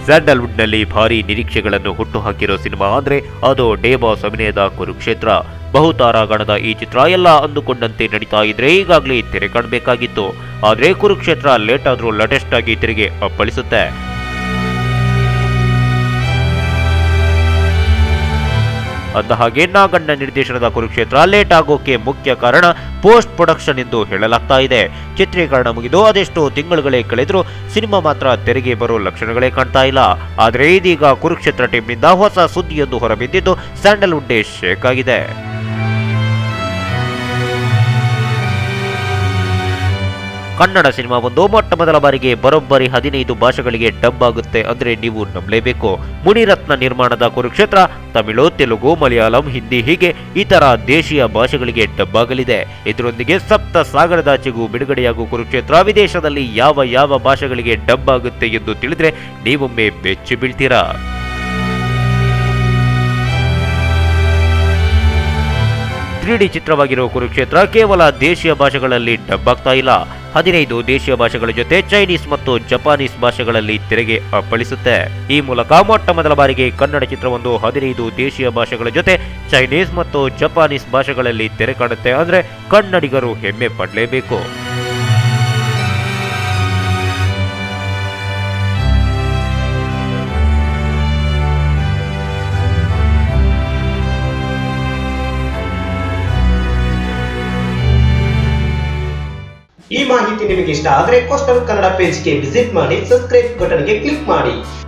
ಸ್ಯಾಂಡಲ್ವುಡ್ನಲ್ಲಿ ಭಾರಿ ನಿರೀಕ್ಷೆಗಳನ್ನು ಹುಟ್ಟುಹಾಕಿರೋ ಸಿನಿಮಾ ಅಂದ್ರೆ ಅದು ಡೇಬಾಸ್ ಅಭಿನಯದ ಕುರುಕ್ಷೇತ್ರ ಬಹುತಾರಾಗಣದ ಈ ಚಿತ್ರ ಎಲ್ಲ ಅಂದುಕೊಂಡಂತೆ ನಡೀತಾ ಇದ್ರೆ ಈಗಾಗಲೇ ತೆರೆ ಕಾಣಬೇಕಾಗಿತ್ತು ಆದ್ರೆ ಕುರುಕ್ಷೇತ್ರ ಲೇಟ್ ಆದ್ರೂ ಲೇಟೆಸ್ಟ್ ಆಗಿ ತೆರೆಗೆ ಅಪ್ಪಳಿಸುತ್ತೆ ಅಂದ ಹಾಗೆ ನಾಗಣ್ಣ ನಿರ್ದೇಶನದ ಕುರುಕ್ಷೇತ್ರ ಲೇಟ್ ಆಗೋಕೆ ಮುಖ್ಯ ಕಾರಣ ಪೋಸ್ಟ್ ಪ್ರೊಡಕ್ಷನ್ ಎಂದು ಹೇಳಲಾಗ್ತಾ ಇದೆ ಚಿತ್ರೀಕರಣ ಮುಗಿದು ಅದೆಷ್ಟೋ ತಿಂಗಳುಗಳೇ ಕಳೆದರೂ ಸಿನಿಮಾ ಮಾತ್ರ ತೆರೆಗೆ ಬರೋ ಲಕ್ಷಣಗಳೇ ಕಾಣ್ತಾ ಇಲ್ಲ ಆದ್ರೆ ಇದೀಗ ಕುರುಕ್ಷೇತ್ರ ಟೀಮ್ನಿಂದ ಹೊಸ ಸುದ್ದಿಯೊಂದು ಹೊರಬಿದ್ದಿದ್ದು ಸ್ಯಾಂಡಲ್ವುಡ್ಡೇ ಶೇಕ್ ಆಗಿದೆ ಕನ್ನಡ ಸಿನಿಮಾ ಒಂದು ಮೊಟ್ಟ ಮೊದಲ ಬಾರಿಗೆ ಬರೋಬ್ಬರಿ ಹದಿನೈದು ಭಾಷೆಗಳಿಗೆ ಡಬ್ ಆಗುತ್ತೆ ಅಂದ್ರೆ ನೀವು ನಂಬಲೇಬೇಕು ಮುನಿರತ್ನ ನಿರ್ಮಾಣದ ಕುರುಕ್ಷೇತ್ರ ತಮಿಳು ತೆಲುಗು ಮಲಯಾಳಂ ಹಿಂದಿ ಹೀಗೆ ಇತರ ದೇಶೀಯ ಭಾಷೆಗಳಿಗೆ ಡಬ್ ಆಗಲಿದೆ ಇದರೊಂದಿಗೆ ಸಪ್ತ ಸಾಗರದಾಚೆಗೂ ಬಿಡುಗಡೆಯಾಗುವ ಕುರುಕ್ಷೇತ್ರ ವಿದೇಶದಲ್ಲಿ ಯಾವ ಯಾವ ಭಾಷೆಗಳಿಗೆ ಡಬ್ ಆಗುತ್ತೆ ಎಂದು ತಿಳಿದ್ರೆ ನೀವೊಮ್ಮೆ ಬೆಚ್ಚಿ ಬೀಳ್ತೀರಾ ತ್ರೀ ಡಿ ಚಿತ್ರವಾಗಿರುವ ಕುರುಕ್ಷೇತ್ರ ಕೇವಲ ದೇಶೀಯ ಭಾಷೆಗಳಲ್ಲಿ ಡಬ್ ಆಗ್ತಾ ಇಲ್ಲ ಹದಿನೈದು ದೇಶೀಯ ಭಾಷೆಗಳ ಜೊತೆ ಚೈನೀಸ್ ಮತ್ತು ಜಪಾನೀಸ್ ಭಾಷೆಗಳಲ್ಲಿ ತೆರೆಗೆ ಅಪ್ಪಳಿಸುತ್ತೆ ಈ ಮೂಲಕ ಮೊಟ್ಟ ಮೊದಲ ಬಾರಿಗೆ ಕನ್ನಡ ಚಿತ್ರವೊಂದು ಹದಿನೈದು ದೇಶೀಯ ಭಾಷೆಗಳ ಜೊತೆ ಚೈನೀಸ್ ಮತ್ತು ಜಪಾನೀಸ್ ಭಾಷೆಗಳಲ್ಲಿ ತೆರೆ ಕಾಣುತ್ತೆ ಅಂದ್ರೆ ಕನ್ನಡಿಗರು ಹೆಮ್ಮೆ ಪಡಲೇಬೇಕು ಈ ಮಾಹಿತಿ ನಿಮಗೆ ಇಷ್ಟ ಆದರೆ ಕೋಸ್ಟಲ್ ಕನ್ನಡ ಪೇಜ್ಗೆ ವಿಸಿಟ್ ಮಾಡಿ ಸಬ್ಸ್ಕ್ರೈಬ್ ಬಟನ್ಗೆ ಕ್ಲಿಕ್ ಮಾಡಿ